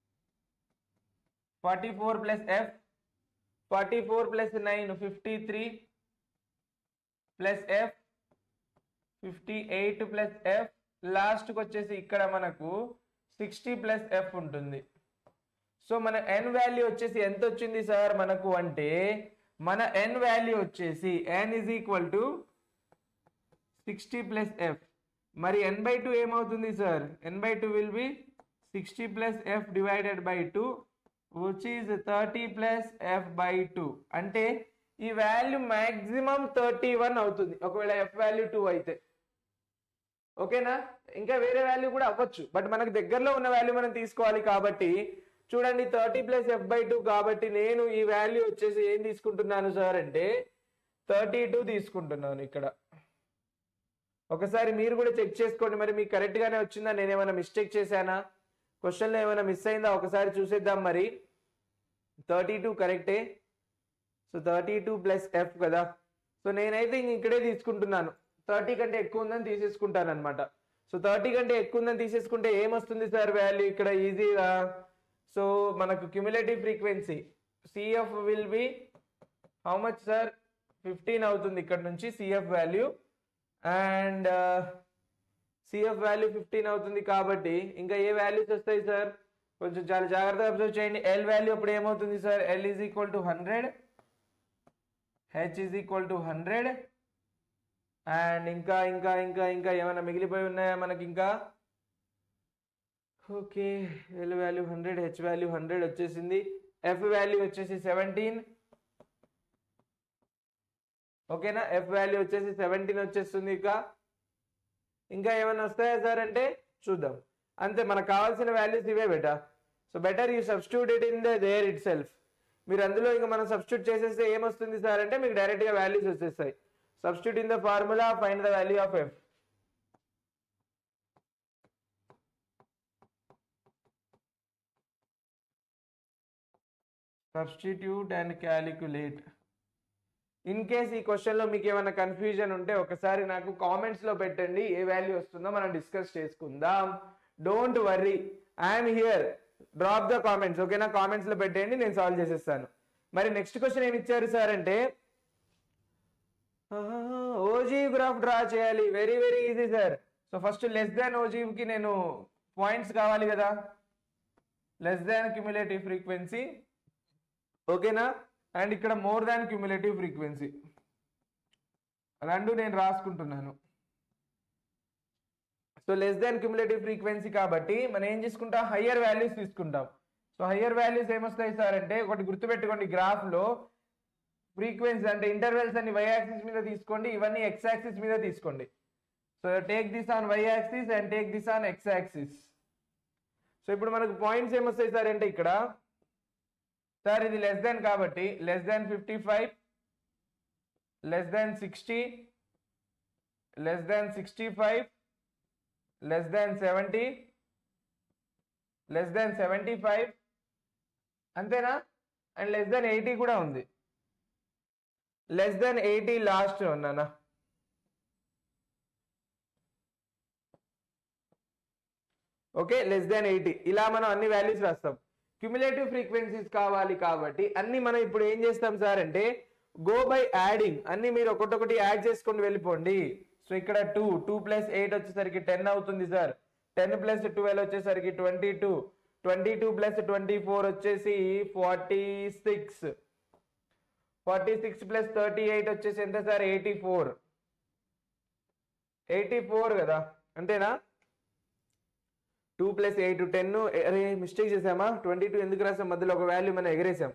forty four plus F forty four plus nine fifty three plus F fifty eight plus F లాస్ట్కి వచ్చేసి ఇక్కడ మనకు సిక్స్టీ ప్లస్ ఎఫ్ ఉంటుంది so మన N value వచ్చేసి ఎంత వచ్చింది సార్ మనకు అంటే మన ఎన్ వాల్యూ వచ్చేసి N is equal to sixty plus F మరి ఎన్ బై టూ ఏమవుతుంది sir N by two will be sixty plus F divided by two which is thirty plus F by two అంటే ఈ value maximum thirty one అవుతుంది ఒకవేళ F value two అయితే ఓకేనా ఇంకా వేరే వాల్యూ కూడా అవ్వచ్చు బట్ మనకు దగ్గరలో ఉన్న వాల్యూ మనం తీసుకోవాలి కాబట్టి చూడండి thirty plus F by two కాబట్టి నేను ఈ వాల్యూ వచ్చేసి ఏం తీసుకుంటున్నాను సార్ అంటే థర్టీ టూ తీసుకుంటున్నాను ఇక్కడ ఒకసారి మీరు కూడా చెక్ చేసుకోండి మరి మీకు కరెక్ట్ గానే వచ్చిందా నేను ఏమైనా మిస్టేక్ చేశానా క్వశ్చన్లో ఏమైనా మిస్ అయిందా ఒకసారి చూసేద్దాం మరి థర్టీ టూ కరెక్టే so thirty two plus F కదా సో నేనైతే ఇంక ఇక్కడే తీసుకుంటున్నాను థర్టీ కంటే ఎక్కువ ఉందని తీసేసుకుంటాను అనమాట సో థర్టీ కంటే ఎక్కువ ఉందని తీసేసుకుంటే ఏమొస్తుంది సార్ వాల్యూ ఇక్కడ ఈజీగా సో మనకు cumulative frequency CF will be how much sir fifteen అవుతుంది ఇక్కడ నుంచి CF value and CF value fifteen అవుతుంది కాబట్టి ఇంకా ఏ వాల్యూస్ వస్తాయి సార్ కొంచెం చాలా జాగ్రత్తగా అబ్జర్వ్ చేయండి ఎల్ వాల్యూ అప్పుడు ఏమవుతుంది sir L is equal to hundred H is equal to hundred and ఇంకా ఇంకా ఇంకా ఇంకా ఏమైనా మిగిలిపోయి ఉన్నాయా మనకి ఇంకా okay L value hundred H value hundred వచ్చేసింది ఎఫ్ వాల్యూ వచ్చేసి సెవెంటీన్ ఓకేనా ఎఫ్ వాల్యూ వచ్చేసి సెవెంటీన్ వచ్చేస్తుంది ఇక ఇంకా ఏమైనా వస్తాయా సార్ అంటే చూద్దాం అంతే మనకు కావాల్సిన వాల్యూస్ ఇవే బెటా so better you substitute it in the there it self అందులో ఇంకా మనం సబ్స్టిట్యూట్ చేసేస్తే ఏమొస్తుంది సార్ అంటే మీకు డైరెక్ట్గా వాల్యూస్ వచ్చేస్తాయి substitute in the formula find the value of F substitute and calculate in case ఈ క్వశ్చన్లో మీకు ఏమైనా కన్ఫ్యూజన్ ఉంటే ఒకసారి నాకు కామెంట్స్లో పెట్టండి ఏ వాల్యూ వస్తుందో మనం డిస్కస్ చేసుకుందాం don't worry I'm here drop the comments ఓకేనా కామెంట్స్లో పెట్టేయండి నేను సాల్వ్ చేసేస్తాను మరి నెక్స్ట్ క్వశ్చన్ ఏమి ఇచ్చారు సార్ అంటే ఓజీ గ్రాఫ్ డ్రా చేయాలి very very easy sir so so first less than కి నేను పాయింట్స్ కావాలి కదా లెస్ దాన్ క్యుములేటివ్ ఫ్రీక్వెన్సీ ఓకేనా అండ్ ఇక్కడ మోర్ దాన్ క్యుములేటివ్ ఫ్రీక్వెన్సీ రెండు నేను రాసుకుంటున్నాను so less than cumulative frequency కాబట్టి మనం ఏం తీసుకుంటాం హయ్యర్ వాల్యూస్ తీసుకుంటాం సో హయ్యర్ వాల్యూస్ ఏమొస్తాయి సార్ అంటే ఒకటి గుర్తుపెట్టుకోండి గ్రాఫ్ లో ఫ్రీక్వెన్సీ అంటే ఇంటర్వెల్స్ అన్ని వై యాక్సిస్ మీద తీసుకోండి ఇవన్నీ ఎక్స్ యాక్సిస్ మీద తీసుకోండి so take this on Y axis and take this on X axis so ఇప్పుడు మనకు పాయింట్స్ ఏమొస్తాయి సార్ అంటే ఇక్కడ సార్ ఇది లెస్ దాన్ కాబట్టి less than fifty five less than sixty less than sixty five less than seventy less than seventy five అంతేనా and less than eighty కూడా ఉంది లెస్ దాన్ ఎయిటీ లాస్ట్ ఉన్నానా okay less than eighty ఇలా మనం అన్ని values రాస్తాం cumulative frequencies కావాలి కాబట్టి అన్ని మనం ఇప్పుడు ఏం చేస్తాం సార్ అంటే గో బై యాడింగ్ అన్ని మీరు ఒకటొకటి యాడ్ చేసుకొని వెళ్ళిపోండి సో ఇక్కడ టూ టూ ప్లస్ ఎయిట్ వచ్చేసరికి టెన్ అవుతుంది సార్ టెన్ ప్లస్ ట్వెల్వ్ వచ్చేసరికి twenty two twenty two plus twenty four వచ్చేసి forty six forty six plus thirty eight వచ్చేసి ఎంత sir eighty four eighty four కదా అంతేనా టూ ప్లస్ ఎయిట్ టెన్ అరే mistake చేసామా ట్వంటీ టూ ఎందుకు రాసాం మధ్యలో ఒక వాల్యూ మనం ఎగరేసాం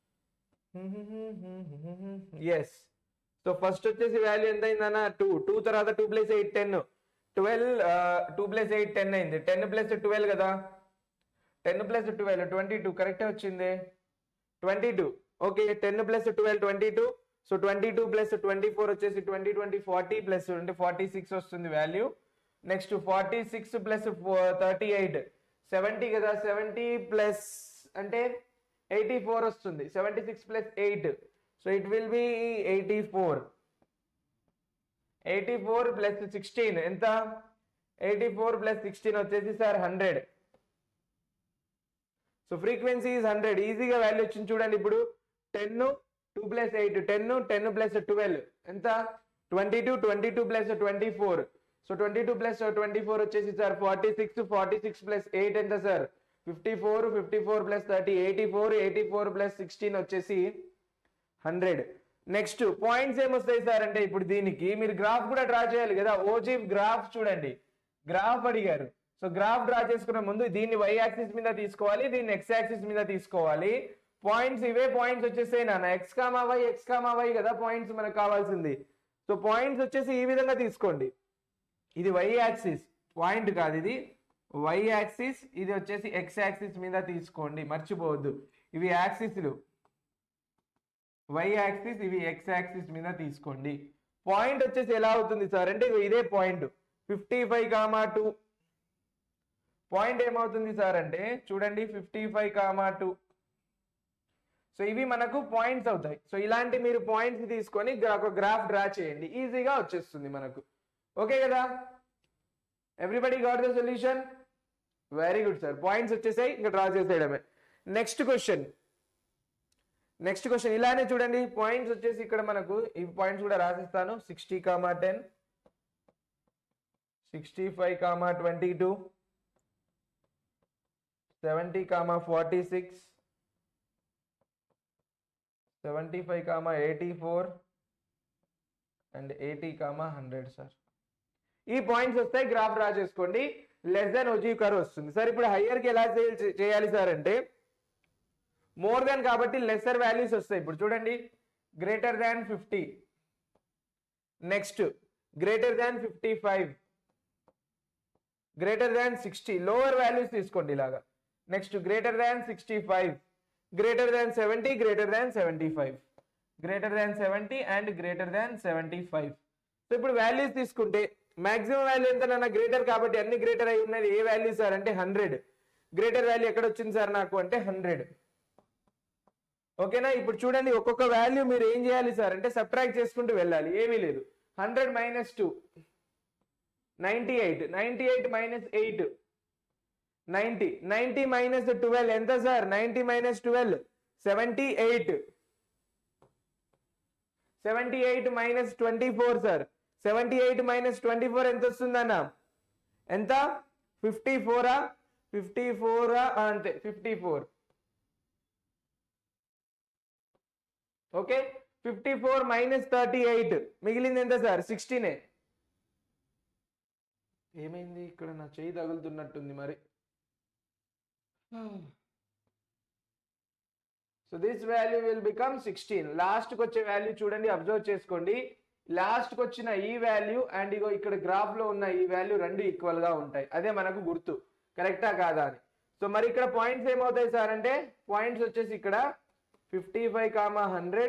ఎస్ సో ఫస్ట్ వచ్చేసి వాల్యూ ఎంత అయిందన్న టూ టూ తర్వాత two plus eight ten twelve two plus eight ten అయింది టెన్ ప్లస్ ట్వెల్వ్ కదా ten plus twelve twenty two కరెక్టే వచ్చింది twenty two okay ten plus twelve twenty two so twenty two plus twenty four వచ్చేసి twenty twenty forty plus అంటే forty six వస్తుంది value next forty six plus thirty eight seventy కదా seventy plus అంటే eighty four వస్తుంది seventy six plus eight so it will be eighty four eighty four plus sixteen ఎంత eighty four plus sixteen వచ్చేసి sir hundred so frequency is hundred ఈజీగా value వచ్చింది చూడండి ఇప్పుడు ten two plus eight ten ten plus twelve ఎంత twenty two twenty two plus twenty four so twenty two plus twenty four వచ్చేసి sir forty six forty six plus eight ఎంత sir fifty four fifty four plus thirty eighty four eighty four plus sixteen వచ్చేసి hundred next points ఏమొస్తాయి sir అంటే ఇప్పుడు దీనికి మీరు graph కూడా draw చేయాలి కదా ఓజీ గ్రాఫ్ చూడండి గ్రాఫ్ అడిగారు సో గ్రాఫ్ డ్రా చేసుకునే ముందు దీన్ని వై యాక్సిస్ మీద తీసుకోవాలి దీన్ని ఎక్స్ యాక్సిస్ మీద తీసుకోవాలి పాయింట్స్ ఇవే పాయింట్స్ వచ్చేసాయి నాన్న X comma Y X comma Y కదా పాయింట్స్ మనకు కావాల్సింది సో పాయింట్స్ వచ్చేసి ఈ విధంగా తీసుకోండి ఇది వై యాక్సిస్ పాయింట్ కాదు ఇది వై యాక్సిస్ ఇది వచ్చేసి ఎక్స్ యాక్సిస్ మీద తీసుకోండి మర్చిపోవద్దు ఇవి యాక్సిస్లు వై యాక్సిస్ ఇవి ఎక్స్ యాక్సిస్ మీద తీసుకోండి పాయింట్ వచ్చేసి ఎలా అవుతుంది సార్ అంటే ఇగో ఇదే point fifty five comma two point ఏమవుతుంది సార్ అంటే చూడండి fifty five comma two so ఇవి మనకు పాయింట్స్ అవుతాయి సో ఇలాంటి మీరు పాయింట్స్ తీసుకొని గ్రా- ఒక గ్రాఫ్ డ్రా చేయండి ఈజీగా వచ్చేస్తుంది మనకు ఓకే కదా everybody got the solution very good sir points వచ్చేసాయి ఇంకా డ్రా చేసేయడమే నెక్స్ట్ క్వశ్చన్ నెక్స్ట్ క్వశ్చన్ ఇలానే చూడండి పాయింట్స్ వచ్చేసి ఇక్కడ మనకు ఈ పాయింట్స్ కూడా రాసిస్తాను sixty comma ten sixty five comma twenty two seventy comma forty six seventy five comma eighty four and eighty comma hundred sir ఈ పాయింట్స్ వస్తాయి గ్రాఫ్ డ్రా చేసుకోండి లెస్ దాన్ ఓజీ కర్ వస్తుంది సార్ ఇప్పుడు higher కి ఎలా చే- చేయాలి sir అంటే మోర్ దాన్ కాబట్టి లెస్సర్ వాల్యూస్ వస్తాయి ఇప్పుడు చూడండి greater than fifty next greater than fifty five greater than sixty lower values తీసుకోండి ఇలాగా next greater than sixty five greater than seventy greater than seventy five greater than seventy and greater than seventy five so ఇప్పుడు values తీసుకుంటే maximum value ఎంత greater కాబట్టి అన్ని greater అయి ఉన్నది ఏ వాల్యూ సార్ అంటే హండ్రెడ్ గ్రేటర్ వాల్యూ ఎక్కడ వచ్చింది సార్ నాకు అంటే హండ్రెడ్ ఓకేనా ఇప్పుడు చూడండి ఒక్కొక్క వాల్యూ మీరు ఏం చేయాలి సార్ అంటే సబ్ట్రాక్ట్ చేసుకుంటూ వెళ్ళాలి ఏమీ లేదు hundred minus two ninety eight ninety eight minus eight ninety ninety minus twelve ఎంత sir ninety minus twelve seventy eight seventy eight minus twenty four sir seventy eight minus twenty four ఎంత వస్తుందన్న ఎంత fifty ఫోరా fifty ఫోరా అంతే fifty four okay fifty four minus thirty eight మిగిలింది ఎంత sir సిక్స్టీనే ఏమైంది ఇక్కడ నా చెయ్యి తగులుతున్నట్టుంది మరి so this value will become sixteen లాస్ట్కి వచ్చే వాల్యూ చూడండి అబ్జర్వ్ చేసుకోండి లాస్ట్కి వచ్చిన ఈ వాల్యూ అండ్ ఇగో ఇక్కడ గ్రాఫ్ లో ఉన్న ఈ వాల్యూ రెండు ఈక్వల్ గా ఉంటాయి అదే మనకు గుర్తు కరెక్టా కాదా అని సో మరి ఇక్కడ పాయింట్స్ ఏమవుతాయి సార్ అంటే పాయింట్స్ వచ్చేసి ఇక్కడ fifty five comma hundred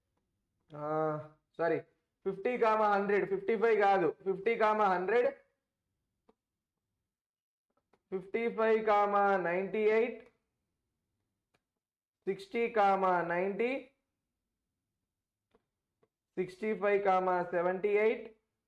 sorry fifty comma hundred fifty five కాదు fifty comma hundred fifty five comma ninety eight sixty comma ninety sixty five comma seventy eight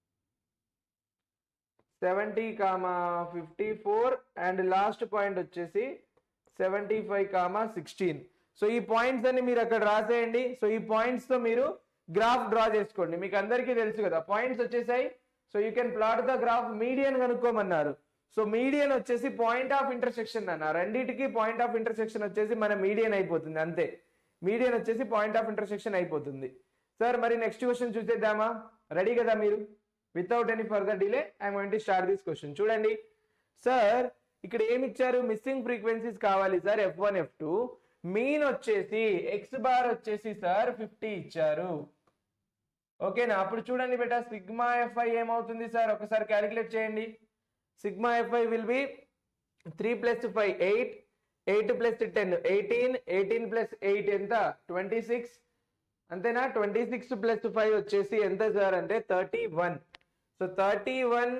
seventy comma fifty four and last point వచ్చేసి seventy five comma sixteen so ఈ points అన్ని మీరు అక్కడ రాసేయండి so ఈ points తో మీరు graph draw చేసుకోండి మీకు అందరికీ తెలుసు కదా పాయింట్స్ వచ్చేసాయి so you can plot the graph median కనుక్కోమన్నారు సో మీడియన్ వచ్చేసి పాయింట్ ఆఫ్ ఇంటర్సెక్షన్ అన్న రెండింటికి పాయింట్ ఆఫ్ ఇంటర్సెక్షన్ వచ్చేసి మన మీడియన్ అయిపోతుంది అంతే మీడియన్ వచ్చేసి పాయింట్ ఆఫ్ ఇంటర్సెక్షన్ అయిపోతుంది సార్ మరి నెక్స్ట్ క్వశ్చన్ చూసేద్దామా రెడీ కదా మీరు without any further delay I'm going to start this question చూడండి సార్ ఇక్కడ ఏమి ఇచ్చారు మిస్సింగ్ ఫ్రీక్వెన్సీస్ కావాలి sir F one F two mean వచ్చేసి ఎక్స్ బార్ వచ్చేసి సార్ ఫిఫ్టీ ఇచ్చారు ఓకేనా అప్పుడు చూడండి బేటా సిగ్మా ఎఫ్ఐ ఏమవుతుంది సార్ ఒకసారి క్యాలిక్యులేట్ చేయండి sigma f i will be three plus five eight eight plus ten eighteen eighteen plus eight ఎంత ట్వంటీ సిక్స్ అంతేనా ట్వంటీ సిక్స్ ప్లస్ ఫైవ్ వచ్చేసి ఎంత సార్ అంటే thirty one so thirty one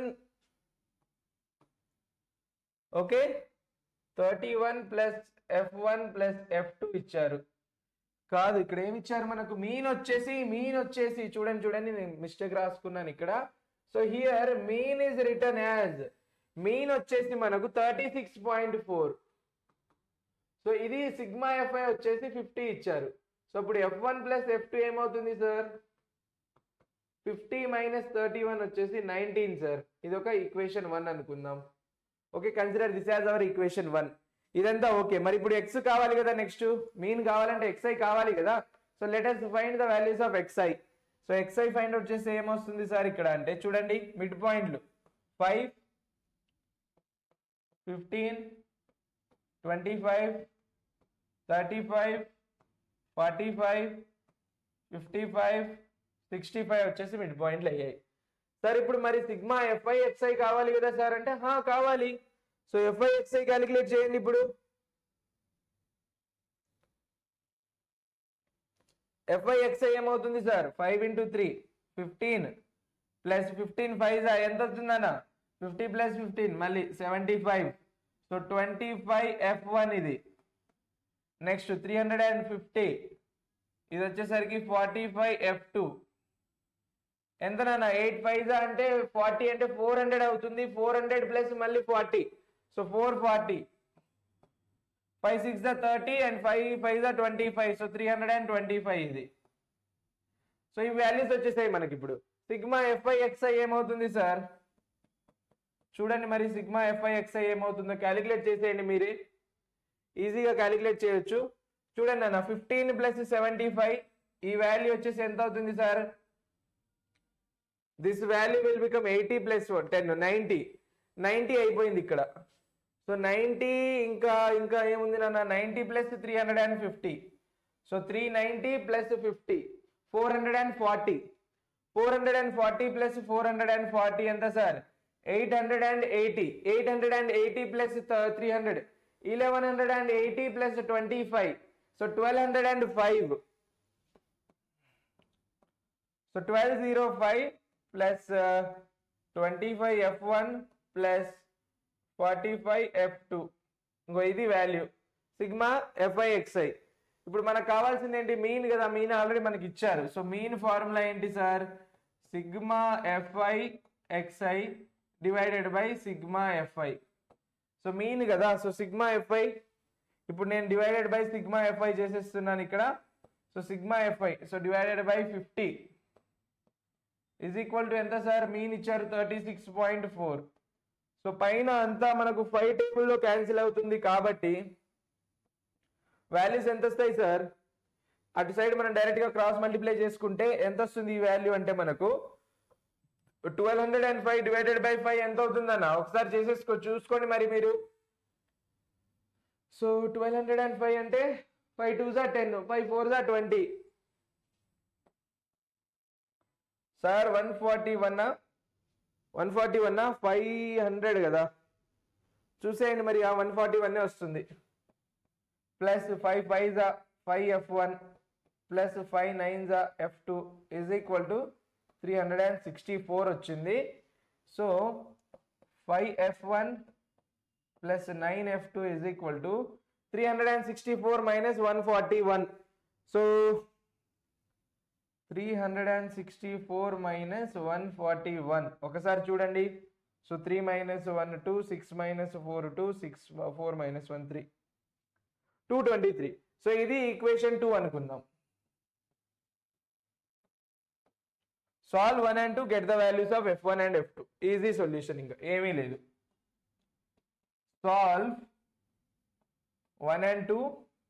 okay thirty one plus F one plus F two ఇచ్చారు కాదు ఇక్కడ ఏమి ఇచ్చారు మనకు మీన్ వచ్చేసి మీన్ వచ్చేసి చూడండి చూడండి నేను మిస్టేక్ రాసుకున్నాను ఇక్కడ so here mean is return as mean వచ్చేసి మనకు thirty six point four so ఇది సిగ్మా ఎఫ్ఐ వచ్చేసి ఫిఫ్టీ ఇచ్చారు సో ఇప్పుడు F one plus F two ఏమవుతుంది sir fifty minus thirty one వచ్చేసి నైన్టీన్ సార్ ఇది ఒక ఈక్వేషన్ వన్ అనుకుందాం okay consider this as our equation one ఇదంతా ఓకే మరి ఇప్పుడు ఎక్స్ కావాలి కదా నెక్స్ట్ మీన్ కావాలంటే ఎక్స్ఐ కావాలి కదా so let us find the values of X I so X I find out చేస్తే ఏమొస్తుంది సార్ ఇక్కడ అంటే చూడండి మిడ్ పాయింట్లు five fifteen twenty five thirty five forty five fifty five sixty five వచ్చేసి మిడ్ పాయింట్లు అయ్యాయి సార్ ఇప్పుడు మరి సిగ్మా ఎఫ్ఐ ఎక్స్ఐ కావాలి కదా సార్ అంటే హా కావాలి సో ఎఫ్ఐ ఎక్స్ఐ క్యాలిక్యులేట్ చేయండి ఇప్పుడు ఎఫ్ఐ ఎక్స్ఐ ఏమవుతుంది sir five into three fifteen plus fifteen five ఎంత వస్తుందన్న ఫిఫ్టీ ప్లస్ ఫిఫ్టీన్ మళ్ళీ seventy five so twenty five F one ఇది next three hundred and fifty ఇది వచ్చేసరికి ఫార్టీ ఫైవ్ ఎఫ్ టూ ఎంత నాన్న ఎయిట్ ఫైవ్ అంటే ఫార్టీ అంటే ఫోర్ హండ్రెడ్ అవుతుంది ఫోర్ హండ్రెడ్ ప్లస్ మళ్ళీ forty so four forty five six the thirty and five five the twenty five so three hundred and twenty five ఇది so ఈ values వచ్చేసాయి మనకి ఇప్పుడు సిగ్మా ఎఫ్ఐ ఎక్స్ఐ ఏమవుతుంది sir చూడండి మరి సిగ్మా ఎఫ్ఐ ఎక్స్ఐ ఏమవుతుందో క్యాలిక్యులేట్ చేసేయండి మీరే ఈజీగా క్యాలిక్యులేట్ చేయొచ్చు చూడండి అన్న ఫిఫ్టీన్ ప్లస్ సెవెంటీ ఫైవ్ ఈ వాల్యూ వచ్చేసి ఎంత అవుతుంది sir this value will become eighty plus ten ninety ninety అయిపోయింది ఇక్కడ సో నైంటీ ఇంకా ఇంకా ఏముంది నాన్న ninety plus three hundred and fifty so three ninety plus fifty four hundred and forty four hundred and forty plus four hundred and forty ఎంత sir eight hundred and eighty eight hundred and eighty plus three hundred eleven hundred and eighty plus twenty five so twelve hundred and five so twelve zero five plus twenty five F one plus forty five F two ఇంకో ఇది value sigma f i xi ఇప్పుడు మనకు కావాల్సింది ఏంటి mean కదా mean already మనకి ఇచ్చారు so mean formula ఏంటి sir sigma f i xi divided by sigma F I so mean కదా సో సిగ్మా ఎఫ్ఐ ఇప్పుడు నేను డివైడెడ్ బై సిగ్మా ఎఫ్ఐ చేసేస్తున్నాను ఇక్కడ so sigma F I so divided by fifty is equal to ఎంత sir mean ఇచ్చారు thirty six point four so పైన అంతా మనకు ఫైవ్ టేబుల్లో క్యాన్సిల్ అవుతుంది కాబట్టి వాల్యూస్ ఎంత వస్తాయి సార్ అటు సైడ్ మనం డైరెక్ట్ గా క్రాస్ మల్టిప్లై చేసుకుంటే ఎంత వస్తుంది ఈ వాల్యూ అంటే మనకు twelve hundred and five divided by five ఎంత అవుతుందన్న ఒకసారి చేసేసుకో చూసుకోండి మరి మీరు so twelve hundred and five అంటే ఫైవ్ టూ జా టెన్ ఫైవ్ ఫోర్ జా twenty sir one forty one one forty one five hundred కదా చూసేయండి మరి ఆ వన్ ఫార్టీ వన్ వస్తుంది ప్లస్ ఫైవ్ ఫైవ్ జా five F one plus five nine జా F two is equal to three hundred and sixty four వచ్చింది so five F one plus nine F two is equal to three hundred and sixty four minus one forty one so three hundred and sixty four minus one forty one ఒకసారి చూడండి so three minus one two six minus four two six four minus one three two twenty three so ఇది equation two అనుకుందాం solve one and two get the values of F one and F two easy solution ఇంకా ఏమీ లేదు solve one and two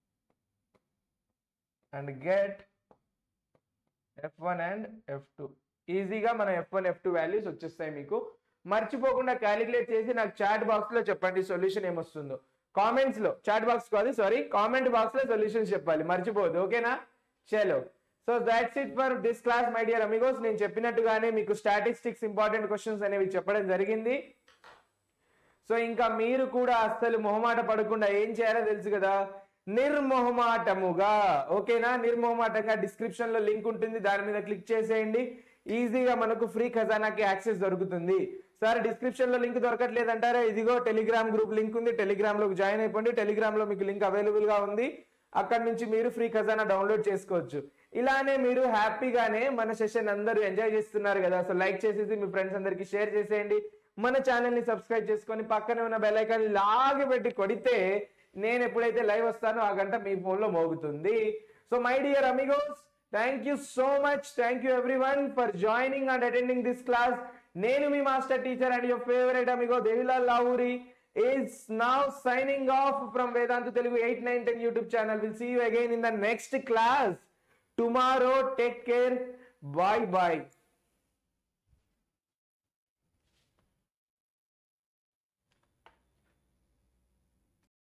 and get F one and F two ఈజీగా మన F one F two values వచ్చేస్తాయి మీకు మర్చిపోకుండా calculate చేసి నాకు చాట్ బాక్స్ లో చెప్పండి సొల్యూషన్ ఏమొస్తుందో కామెంట్స్ లో చాట్ బాక్స్ కాదు సారీ కామెంట్ బాక్స్ లో సొల్యూషన్స్ చెప్పాలి మర్చిపోదు ఓకేనా చలో so that's it for this class my dear amigos నేను చెప్పినట్టుగానే మీకు స్టాటిస్టిక్స్ ఇంపార్టెంట్ క్వశ్చన్స్ అనేవి చెప్పడం జరిగింది సో ఇంకా మీరు కూడా అస్సలు మొహమాట పడకుండా ఏం చేయాలో తెలుసు కదా నిర్మొహమాటముగా ఓకేనా నిర్మొహమాటంగా డిస్క్రిప్షన్ లో లింక్ ఉంటుంది దాని మీద క్లిక్ చేసేయండి ఈజీగా మనకు ఫ్రీ ఖజానాకి యాక్సెస్ దొరుకుతుంది సార్ డిస్క్రిప్షన్ లో లింక్ దొరకట్లేదంటారా ఇదిగో టెలిగ్రామ్ గ్రూప్ లింక్ ఉంది టెలిగ్రామ్ లోకి జాయిన్ అయిపోండి టెలిగ్రామ్ లో మీకు లింక్ అవైలబుల్ గా ఉంది అక్కడ నుంచి మీరు ఫ్రీ ఖజానా డౌన్లోడ్ చేసుకోవచ్చు ఇలానే మీరు హ్యాపీగానే మన సెషన్ అందరూ ఎంజాయ్ చేస్తున్నారు కదా సో లైక్ చేసేసి మీ ఫ్రెండ్స్ అందరికి షేర్ చేసేయండి మన ఛానల్ ని సబ్స్క్రైబ్ చేసుకొని పక్కనే ఉన్న బెల్ ఐకాన్ లాగి పెట్టి కొడితే నేను ఎప్పుడైతే లైవ్ వస్తానో ఆ గంట మీ ఫోన్ లో మోగుతుంది so my dear amigos thank you so much thank you every one for joining and attending this class నేను మీ master teacher and your favourite amigo Devilal Lavuri is now signing off from Vedantu Telugu 8, 9, 10 YouTube channel. We'll see you again in the next class tomorrow. Take care. Bye bye.